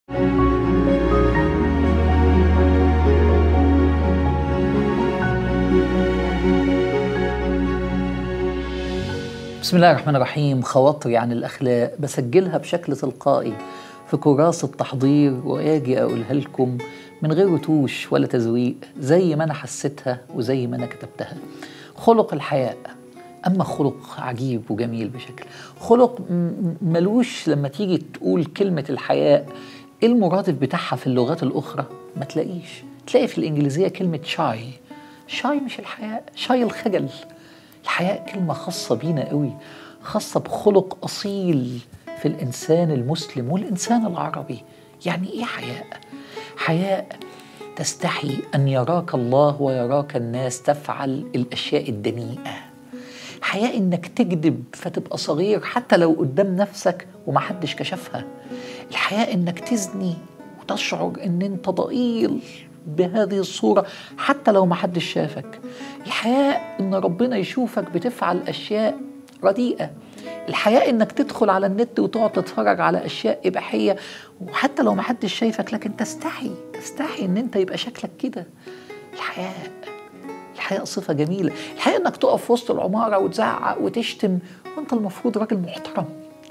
بسم الله الرحمن الرحيم خواطري عن الأخلاق بسجلها بشكل تلقائي في كراسة تحضير وأجي أقولها لكم من غير رتوش ولا تزويق زي ما أنا حسيتها وزي ما أنا كتبتها خلق الحياء أما خلق عجيب وجميل بشكل خلق م- ملوش لما تيجي تقول كلمة الحياء إيه المرادف بتاعها في اللغات الأخرى ما تلاقيش تلاقي في الإنجليزية كلمة شاي شاي مش الحياء شاي الخجل الحياء كلمة خاصة بينا قوي خاصة بخلق أصيل في الإنسان المسلم والإنسان العربي يعني إيه حياء؟ حياء تستحي أن يراك الله ويراك الناس تفعل الأشياء الدنيئة حياء إنك تكذب فتبقى صغير حتى لو قدام نفسك ومحدش كشفها الحياء إنك تزني وتشعر إن أنت ضئيل بهذه الصورة حتى لو محدش شافك الحياء إن ربنا يشوفك بتفعل أشياء رديئة الحياء إنك تدخل على النت وتقعد تتفرج على أشياء إباحية وحتى لو محدش شايفك لكن تستحي تستحي إن أنت يبقى شكلك كده الحياء الحياء صفة جميلة الحياء إنك تقف في وسط العمارة وتزعق وتشتم وأنت المفروض راجل محترم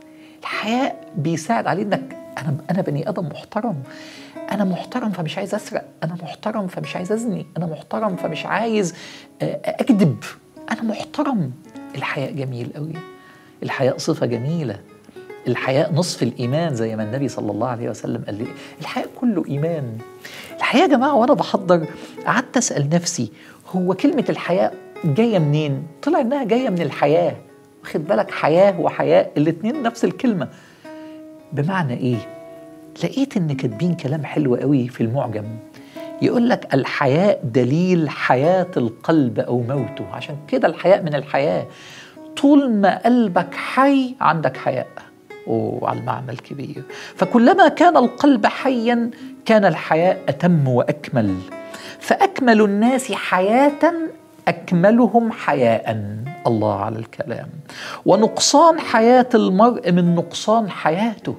الحياء بيساعد عليه إنك أنا أنا بني آدم محترم أنا محترم فمش عايز أسرق أنا محترم فمش عايز أزني أنا محترم فمش عايز آه، أكذب أنا محترم الحياء جميل قوي الحياء صفة جميلة الحياء نصف الإيمان زي ما النبي صلى الله عليه وسلم قال لي الحياء كله إيمان الحياء يا جماعة وأنا بحضر قعدت أسأل نفسي هو كلمة الحياء جاية منين؟ طلع إنها جاية من الحياة واخد بالك حياة وحياء الاتنين نفس الكلمة بمعنى إيه؟ لقيت إن كاتبين كلام حلو قوي في المعجم يقول لك الحياء دليل حياة القلب أو موته عشان كده الحياء من الحياة طول ما قلبك حي عندك حياء وعلى المعنى الكبير فكلما كان القلب حيا كان الحياء أتم وأكمل فأكمل الناس حياة أكملهم حياء الله على الكلام ونقصان حياة المرء من نقصان حياته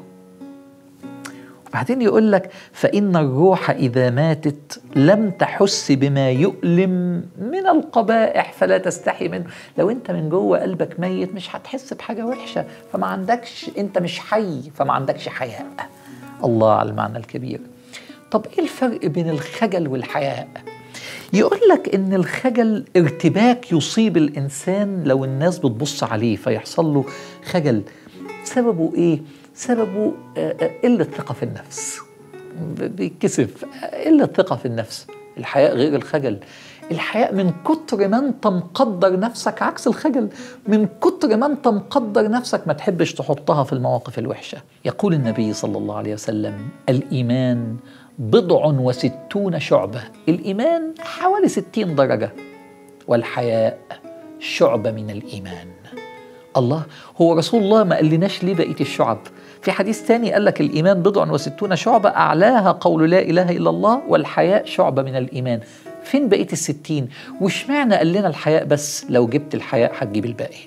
وبعدين يقول لك فإن الروح إذا ماتت لم تحس بما يؤلم من القبائح فلا تستحي منه لو أنت من جوه قلبك ميت مش هتحس بحاجة وحشة فما عندكش أنت مش حي فما عندكش حياء الله على المعنى الكبير طب إيه الفرق بين الخجل والحياء يقول لك ان الخجل ارتباك يصيب الانسان لو الناس بتبص عليه فيحصل له خجل سببه ايه سببه آه، آه، قله ثقه في النفس ب- بيتكسف آه، قله ثقه في النفس الحياء غير الخجل الحياء من كتر ما انت مقدر نفسك عكس الخجل من كتر ما انت مقدر نفسك ما تحبش تحطها في المواقف الوحشه يقول النبي صلى الله عليه وسلم الايمان بضع وستون شعبة الإيمان حوالي ستين درجة والحياء شعبة من الإيمان الله هو رسول الله ما قالناش ليه بقية الشعب في حديث تاني قال لك الإيمان بضع وستون شعبة أعلاها قول لا إله إلا الله والحياء شعبة من الإيمان فين بقية الستين واشمعنى قال لنا الحياء بس لو جبت الحياء هتجيب الباقي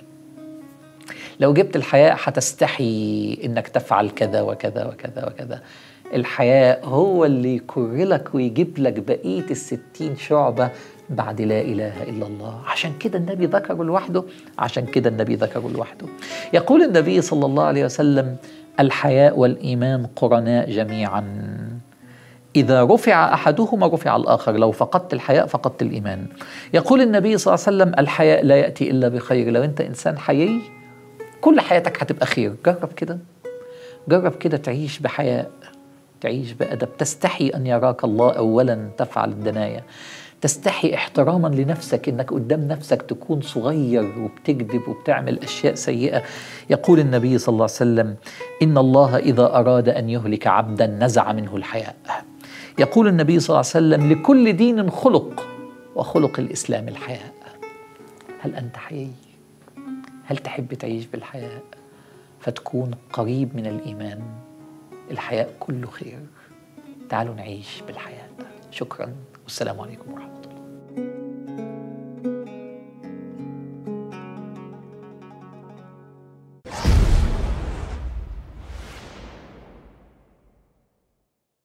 لو جبت الحياء هتستحي انك تفعل كذا وكذا وكذا وكذا الحياء هو اللي يكر لك ويجيب لك بقية الستين شعبة بعد لا إله إلا الله عشان كده النبي ذكره لوحده عشان كده النبي ذكره لوحده يقول النبي صلى الله عليه وسلم الحياء والإيمان قرناء جميعا إذا رفع أحدهما رفع الآخر لو فقدت الحياء فقدت الإيمان يقول النبي صلى الله عليه وسلم الحياء لا يأتي إلا بخير لو أنت إنسان حيي كل حياتك هتبقى خير جرب كده جرب كده تعيش بحياء تعيش بأدب تستحي أن يراك الله أولا تفعل الدناية تستحي احتراما لنفسك انك قدام نفسك تكون صغير وبتكذب وبتعمل اشياء سيئه يقول النبي صلى الله عليه وسلم ان الله اذا اراد ان يهلك عبدا نزع منه الحياء يقول النبي صلى الله عليه وسلم لكل دين خلق وخلق الاسلام الحياء هل انت حيي هل تحب تعيش بالحياء فتكون قريب من الايمان الحياء كله خير تعالوا نعيش بالحياة شكرا والسلام عليكم ورحمة الله